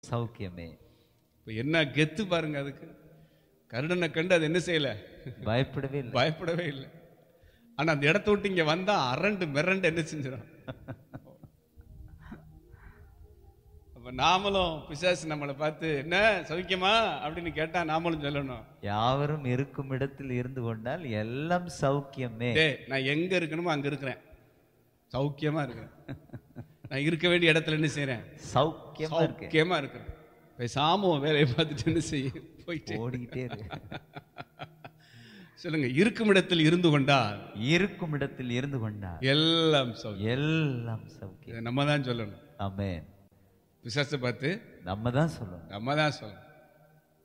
சௌக்கியமே இப்போ என்ன கெத்து பாருங்க அதுக்கு கருடனை கண்டு அது என்ன செய்யல பயப்படவே இல்லை பயப்படவே இல்லை ஆனா அந்த இடத்த விட்டு இங்க வந்தா அரண்டு மிரண்டு என்ன செஞ்சிடும் அப்ப நாமளும் பிசாசு நம்மளை பார்த்து என்ன சௌக்கியமா அப்படின்னு கேட்டா நாமளும் சொல்லணும் யாவரும் இருக்கும் இடத்தில் இருந்து கொண்டால் எல்லாம் சௌக்கியமே டேய் நான் எங்க இருக்கணுமோ அங்க இருக்கிறேன் சௌக்கியமா இருக்கிறேன் நான் இருக்க வேண்டிய இடத்துல என்ன செய்றேன் சௌக்கியமா இருக்கு சௌக்கியமா இருக்கிறேன் பேசாம உன் வேலையை பார்த்துட்டு என்ன செய்ய போயிட்டு ஓடிக்கிட்டே இருக்கு சொல்லுங்க இருக்கும் இடத்தில் இருந்து கொண்டால் இருக்கும் இடத்தில் இருந்து கொண்டால் எல்லாம் சௌக்கியம் எல்லாம் சௌக்கியம் இதை நம்ம தான் சொல்லணும் ஆமென் பிசாசை பார்த்து நம்ம தான் சொல்லணும் நம்ம தான் சொல்லணும்